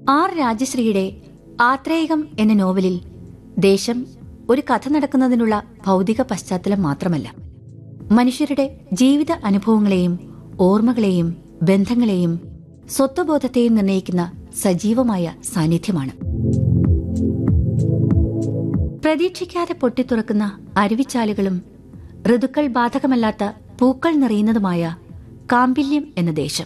R രാജശ്രീയുടെ ആത്രേയകം എന്ന നോവലിൽ ദേശം ഒരു കഥ നടക്കുന്നതിനുള്ള ഭൗതിക പശ്ചാത്തലം മാത്രമല്ല മനുഷ്യരുടെ ജീവിത അനുഭവങ്ങളെയും ഓർമ്മകളെയും ബന്ധങ്ങളെയും സ്വത്വബോധത്തെയും നിർണ്ണയിക്കുന്ന സജീവമായ സാന്നിധ്യമാണ് പ്രതീക്ഷിക്കാതെ പൊട്ടിത്തുറക്കുന്ന അരുവിച്ചാലുകളും ഋതുക്കൾ ബാധകമല്ലാത്ത പൂക്കൾ നിറയുന്നതുമായ കാമ്പില്യം എന്ന ദേശം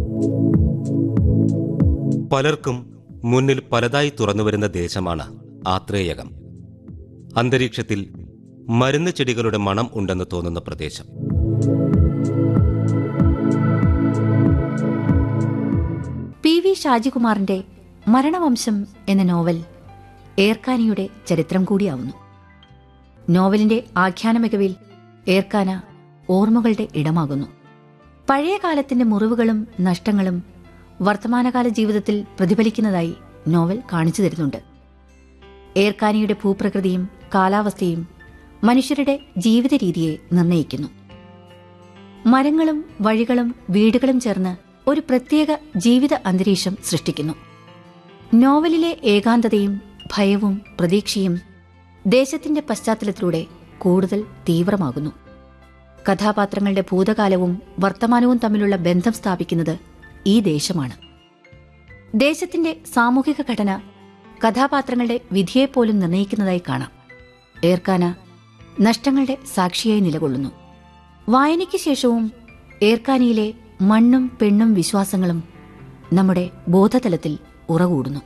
പലർക്കും മുന്നിൽ പലതായി തുറന്നുവരുന്ന ദേശമാണ് ആത്രേയകം അന്തരീക്ഷത്തിൽ മരുന്ന് ചെടികളുടെ മണം ഉണ്ടെന്ന് തോന്നുന്ന പ്രദേശം പി വി ഷാജികുമാറിന്റെ മരണവംശം എന്ന നോവൽ ഏർക്കാനിയുടെ ചരിത്രം കൂടിയാവുന്നു നോവലിന്റെ ആഖ്യാന മികവിൽ ഏർക്കാന ഓർമ്മകളുടെ ഇടമാകുന്നു പഴയ കാലത്തിന്റെ മുറിവുകളും നഷ്ടങ്ങളും വർത്തമാനകാല ജീവിതത്തിൽ പ്രതിഫലിക്കുന്നതായി നോവൽ കാണിച്ചു തരുന്നുണ്ട് ഏർക്കാനിയുടെ ഭൂപ്രകൃതിയും കാലാവസ്ഥയും മനുഷ്യരുടെ ജീവിത രീതിയെ നിർണ്ണയിക്കുന്നു മരങ്ങളും വഴികളും വീടുകളും ചേർന്ന് ഒരു പ്രത്യേക ജീവിത അന്തരീക്ഷം സൃഷ്ടിക്കുന്നു നോവലിലെ ഏകാന്തതയും ഭയവും പ്രതീക്ഷയും ദേശത്തിന്റെ പശ്ചാത്തലത്തിലൂടെ കൂടുതൽ തീവ്രമാകുന്നു കഥാപാത്രങ്ങളുടെ ഭൂതകാലവും വർത്തമാനവും തമ്മിലുള്ള ബന്ധം സ്ഥാപിക്കുന്നത് ഈ ദേശമാണ് ദേശത്തിന്റെ സാമൂഹിക ഘടന കഥാപാത്രങ്ങളുടെ വിധിയെപ്പോലും നിർണ്ണയിക്കുന്നതായി കാണാം ഏർക്കാന നഷ്ടങ്ങളുടെ സാക്ഷിയായി നിലകൊള്ളുന്നു വായനയ്ക്ക് ശേഷവും ഏർക്കാനിയിലെ മണ്ണും പെണ്ണും വിശ്വാസങ്ങളും നമ്മുടെ ബോധതലത്തിൽ ഉറകൂടുന്നു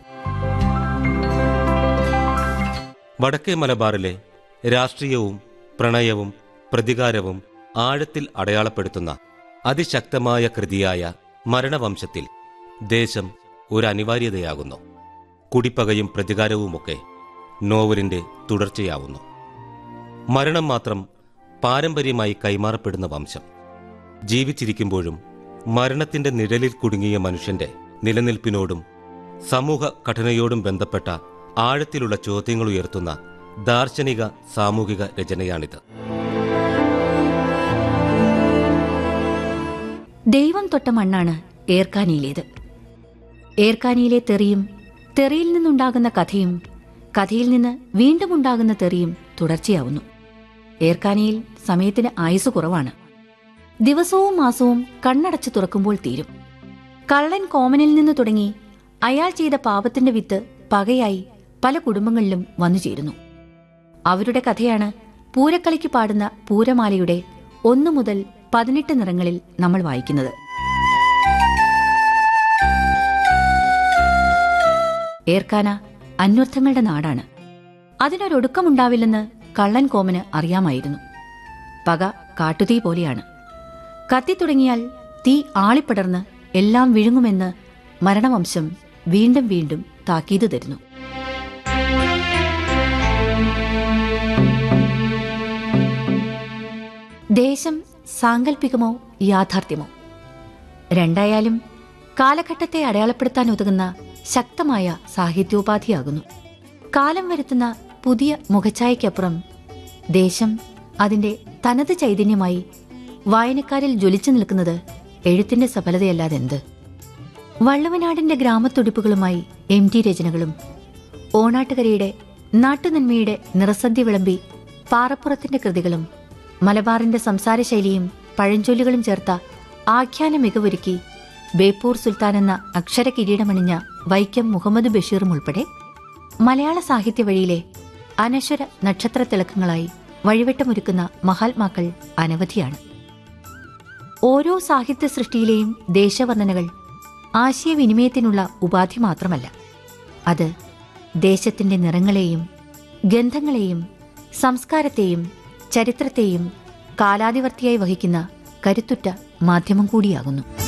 വടക്കേ മലബാറിലെ രാഷ്ട്രീയവും പ്രണയവും പ്രതികാരവും ആഴത്തിൽ അടയാളപ്പെടുത്തുന്ന അതിശക്തമായ കൃതിയായ മരണവംശത്തിൽ ദേശം ഒരു അനിവാര്യതയാകുന്നു കുടിപ്പകയും പ്രതികാരവുമൊക്കെ നോവലിന്റെ തുടർച്ചയാവുന്നു മരണം മാത്രം പാരമ്പര്യമായി കൈമാറപ്പെടുന്ന വംശം ജീവിച്ചിരിക്കുമ്പോഴും മരണത്തിന്റെ നിഴലിൽ കുടുങ്ങിയ മനുഷ്യന്റെ നിലനിൽപ്പിനോടും സമൂഹ ഘടനയോടും ബന്ധപ്പെട്ട ആഴത്തിലുള്ള ചോദ്യങ്ങൾ ഉയർത്തുന്ന ദാർശനിക സാമൂഹിക രചനയാണിത് ദൈവം തൊട്ട മണ്ണാണ് ഏർക്കാനിയിലേത് ഏർക്കാനിയിലെ തെറിയും തെറിയിൽ നിന്നുണ്ടാകുന്ന കഥയും കഥയിൽ നിന്ന് വീണ്ടും ഉണ്ടാകുന്ന തെറിയും തുടർച്ചയാവുന്നു ഏർക്കാനിയിൽ സമയത്തിന് ആയുസ് കുറവാണ് ദിവസവും മാസവും കണ്ണടച്ചു തുറക്കുമ്പോൾ തീരും കള്ളൻ കോമനിൽ നിന്ന് തുടങ്ങി അയാൾ ചെയ്ത പാപത്തിന്റെ വിത്ത് പകയായി പല കുടുംബങ്ങളിലും വന്നു ചേരുന്നു അവരുടെ കഥയാണ് പൂരക്കളിക്ക് പാടുന്ന പൂരമാലയുടെ ഒന്നു മുതൽ പതിനെട്ട് നിറങ്ങളിൽ നമ്മൾ വായിക്കുന്നത് ഏർക്കാന അന്വർത്ഥങ്ങളുടെ നാടാണ് അതിനൊരൊടുക്കമുണ്ടാവില്ലെന്ന് കള്ളൻ കോമന് അറിയാമായിരുന്നു പക കാട്ടുതീ പോലെയാണ് കത്തിത്തുടങ്ങിയാൽ തീ ആളിപ്പടർന്ന് എല്ലാം വിഴുങ്ങുമെന്ന് മരണവംശം വീണ്ടും വീണ്ടും താക്കീത് തരുന്നു ദേശം സാങ്കല്പികമോ യാഥാർത്ഥ്യമോ രണ്ടായാലും കാലഘട്ടത്തെ അടയാളപ്പെടുത്താൻ ഉതകുന്ന ശക്തമായ സാഹിത്യോപാധിയാകുന്നു കാലം വരുത്തുന്ന പുതിയ മുഖഛായയ്ക്കപ്പുറം ദേശം അതിന്റെ തനത് ചൈതന്യമായി വായനക്കാരിൽ ജ്വലിച്ചു നിൽക്കുന്നത് എഴുത്തിന്റെ സഫലതയല്ലാതെന്ത് വള്ളുവനാടിന്റെ ഗ്രാമത്തുടിപ്പുകളുമായി എം ടി രചനകളും ഓണാട്ടുകരയുടെ നാട്ടുനന്മയുടെ നിറസദ്യ വിളമ്പി പാറപ്പുറത്തിന്റെ കൃതികളും മലബാറിന്റെ സംസാരശൈലിയും പഴഞ്ചൊല്ലുകളും ചേർത്ത ആഖ്യാന മികവൊരുക്കി ബേപ്പൂർ സുൽത്താൻ എന്ന അക്ഷര കിരീടമണിഞ്ഞ വൈക്കം മുഹമ്മദ് ബഷീറും ഉൾപ്പെടെ മലയാള സാഹിത്യ വഴിയിലെ അനശ്വര നക്ഷത്ര തിളക്കങ്ങളായി വഴിവെട്ടമൊരുക്കുന്ന മഹാത്മാക്കൾ അനവധിയാണ് ഓരോ സാഹിത്യ സൃഷ്ടിയിലെയും ദേശവർണ്ണനകൾ ആശയവിനിമയത്തിനുള്ള ഉപാധി മാത്രമല്ല അത് ദേശത്തിന്റെ നിറങ്ങളെയും ഗന്ധങ്ങളെയും സംസ്കാരത്തെയും ചരിത്രത്തെയും കാലാതിവർത്തിയായി വഹിക്കുന്ന കരുത്തുറ്റ മാധ്യമം കൂടിയാകുന്നു